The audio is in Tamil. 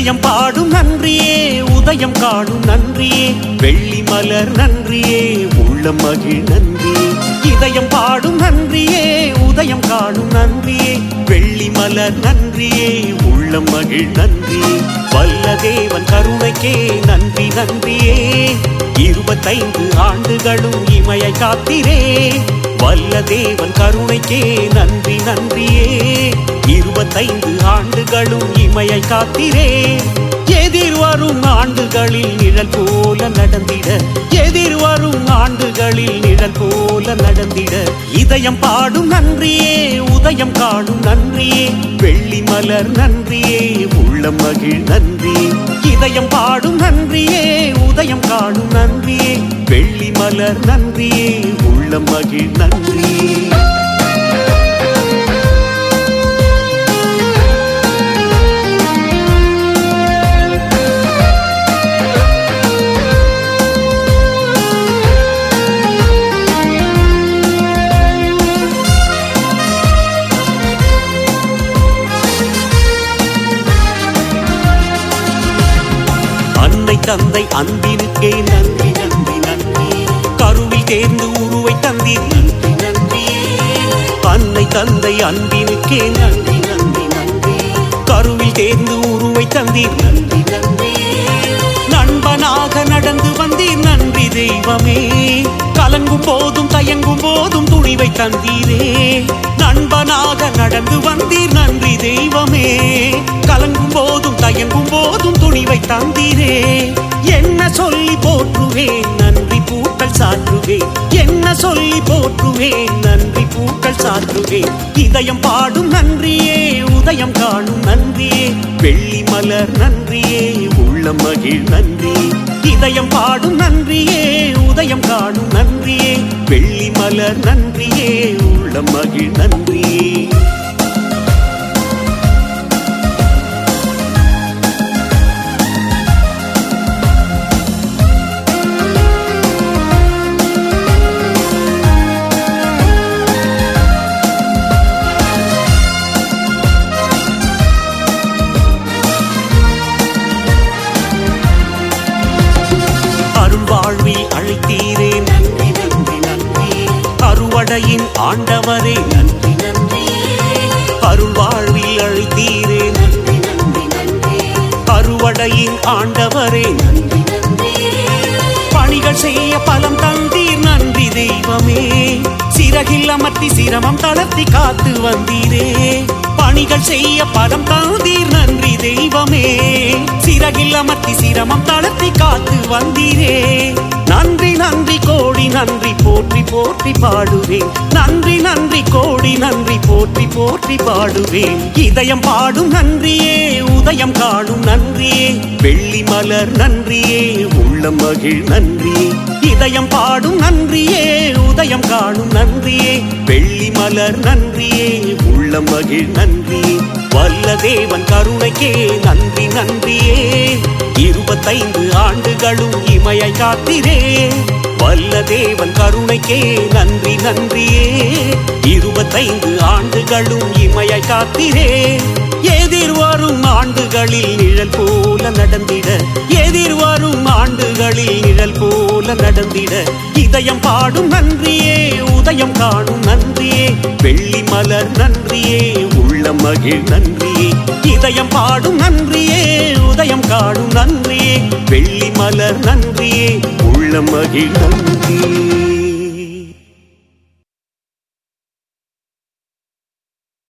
இதயம் பாடும் நன்றியே உதயம் காணும் நன்றியே வெள்ளி மலர் நன்றியே உள்ளம் மகிழ் நன்றியே இதயம் பாடும் நன்றியே உதயம் காணும் நன்றியே வெள்ளி மலர் நன்றியே உள்ளம் மகிழ் நன்றியே வல்ல தேவன் கருணைக்கே நன்றி நன்றியே இருபத்தைந்து ஆண்டுகளும் இமையை காத்திரே வல்ல தேவன் கருணைக்கே நன்றி நன்றியே இருபத்தைந்து ஆண்டுகளும் இமையை காத்திரே எதிர்வரும் ஆண்டுகளில் நிழல் போல நடந்திட எதிர்வரும் ஆண்டுகளில் நிழல் போல நடந்திட இதயம் பாடும் நன்றியே உதயம் காணும் நன்றியே வெள்ளி மலர் நன்றியே உள்ளம் மகிழ் நன்றியே இதயம் பாடும் நன்றியே உதயம் காணும் நன்றியே வெள்ளி மலர் நன்றியே உள்ளம் மகிழ் நன்றியே அன்னை தந்தை அன்பினுக்கே நன்றி நன்றி நன்றி கருவில் தேர்ந்து உருவை தந்தீர் நன்றி நன்றி அன்னை தந்தை அன்பினுக்கே நன்றி நன்றி நன்றி கருவில் தேர்ந்து உருவை தந்தீர் நன்றி நன்றி நண்பனாக நடந்து வந்தீர் நன்றி தெய்வமே கலங்கும் போதும் தயங்கும் போதும் துணிவை தந்தீரே நண்பனாக நடந்து வந்தீர் நன்றி தெய்வமே கலங்கும் போதும் தயங்கும் போதும் துணிவை தந்தீரே என்ன சொல்லி போற்றுவேன் நன்றி பூக்கள் சாற்றுவேன் என்ன சொல்லி போற்றுவேன் நன்றி பூக்கள் சாற்றுவேன் இதயம் பாடும் நன்றியே உதயம் காணும் நன்றியே வெள்ளி மலர் நன்றியே உள்ளம் மகிழ் நன்றி இதயம் பாடும் நன்றியே உதயம் காணும் நன்றியே வெள்ளி மலர் நன்றியே உள்ளம் மகிழ் நன்றியே அருள் வாழ்வில் அழைத்தீரே நன்றி நன்றி நன்றி அறுவடையின் ஆண்டவரே நன்றி நன்றி அருள் வாழ்வில் அழைத்தீரே நன்றி நன்றி நன்றி அறுவடையின் ஆண்டவரே நன்றி நன்றி பணிகள் செய்ய பலம் தந்தீர் நன்றி தெய்வமே சிறகில் அமர்த்தி சிரமம் தளர்த்தி காத்து வந்தீரே பணிகள் செய்ய பலம் தந்தீர் நன்றி தெய்வமே சிறகில் அமர்த்தி சிரமம் தளர்த்தி காத்து வந்தீரே நன்றி நன்றி கோடி நன்றி போற்றி போற்றி பாடுவேன் நன்றி நன்றி கோடி நன்றி போற்றி போற்றி பாடுவேன் இதயம் பாடும் நன்றியே உதயம் காணும் நன்றியே வெள்ளி மலர் நன்றியே உள்ளம் மகிழ் நன்றியே இதயம் பாடும் நன்றியே உதயம் காணும் நன்றியே வெள்ளி மலர் நன்றியே உள்ளம் மகிழ் நன்றியே வல்ல தேவன் கருணைக்கே நன்றி நன்றியே இருபத்தைந்து ஆண்டுகளும் இமையை காத்திரே வல்ல தேவன் கருணைக்கே நன்றி நன்றியே இருபத்தைந்து ஆண்டுகளும் இமையை காத்திரே எதிர்வரும் ஆண்டுகளில் நிழல் போல நடந்திட எதிர்வரும் ஆண்டுகளில் நிழல் போல நடந்திட இதயம் பாடும் நன்றியே உதயம் காணும் நன்றியே வெள்ளி மலர் நன்றியே உள்ளம் மகிழ் நன்றியே இதயம் பாடும் நன்றியே உதயம் காணும் நன்றியே வெள்ளி மலர் நன்றியே உள்ளம் மகிழ் நன்றியே